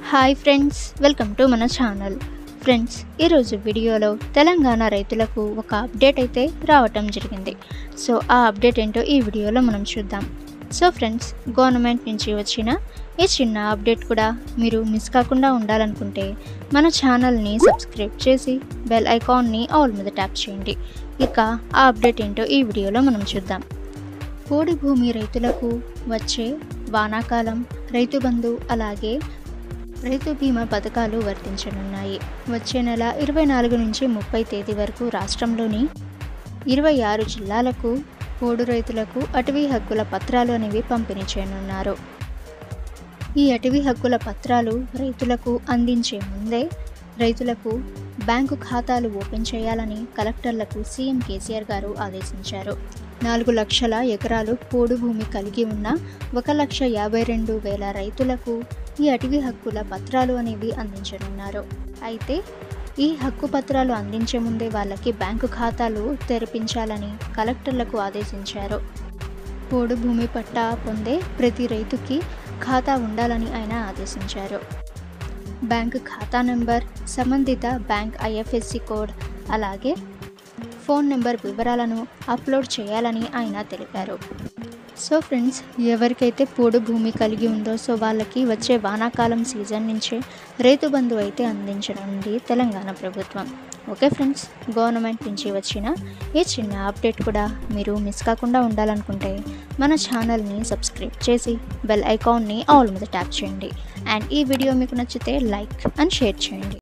hi friends welcome to మన channel friends ఈరోజు వీడియోలో తెలంగాణ రైతులకు ఒక అప్డేట్ అయితే రావటం జరిగింది సో ఆ అప్డేట్ ఏంటో ఈ వీడియోలో మనం చూద్దాం సో ఫ్రెండ్స్ గవర్నమెంట్ నుంచి వచ్చిన ఈ చిన్న అప్డేట్ కూడా మీరు మిస్ కాకుండా ఉండాలనుకుంటే మన ఛానల్ని సబ్స్క్రైబ్ చేసి బెల్ ఐకాన్ని ఆల్ మీద ట్యాప్ చేయండి ఇక ఆ అప్డేట్ ఏంటో ఈ వీడియోలో మనం చూద్దాం పోడి భూమి రైతులకు వచ్చే వానాకాలం రైతు బంధు అలాగే రైతు బీమా పథకాలు వర్తించనున్నాయి వచ్చే నెల ఇరవై నాలుగు నుంచి ముప్పై తేదీ వరకు రాష్ట్రంలోని ఇరవై ఆరు జిల్లాలకు పోడు రైతులకు అటవీ హక్కుల పత్రాలు అనేవి పంపిణీ చేయనున్నారు ఈ అటవీ హక్కుల పత్రాలు రైతులకు అందించే ముందే రైతులకు బ్యాంకు ఖాతాలు ఓపెన్ చేయాలని కలెక్టర్లకు సీఎం కేసీఆర్ గారు ఆదేశించారు నాలుగు లక్షల ఎకరాలు పోడు భూమి కలిగి ఉన్న ఒక లక్ష యాభై రెండు వేల రైతులకు ఈ అటవీ హక్కుల పత్రాలు అనేవి అందించనున్నారు అయితే ఈ హక్కు పత్రాలు అందించే ముందే వాళ్ళకి బ్యాంకు ఖాతాలు తెరిపించాలని కలెక్టర్లకు ఆదేశించారు పోడు భూమి పట్టా పొందే ప్రతి రైతుకి ఖాతా ఉండాలని ఆయన ఆదేశించారు బ్యాంక్ ఖాతా నెంబర్ సంబంధిత బ్యాంక్ ఐఎఫ్ఎస్సి కోడ్ అలాగే ఫోన్ నెంబర్ వివరాలను అప్లోడ్ చేయాలని ఆయన తెలిపారు సో ఫ్రెండ్స్ ఎవరికైతే పోడు భూమి కలిగి ఉందో సో వాళ్ళకి వచ్చే వానాకాలం సీజన్ నుంచే రైతు బంధు అయితే అందించనుంది తెలంగాణ ప్రభుత్వం ఓకే ఫ్రెండ్స్ గవర్నమెంట్ నుంచి వచ్చిన ఈ చిన్న అప్డేట్ కూడా మీరు మిస్ కాకుండా ఉండాలనుకుంటే మన ఛానల్ని సబ్స్క్రైబ్ చేసి బెల్ ఐకాన్ని ఆల్ మీద ట్యాప్ చేయండి అండ్ ఈ వీడియో మీకు నచ్చితే లైక్ అండ్ షేర్ చేయండి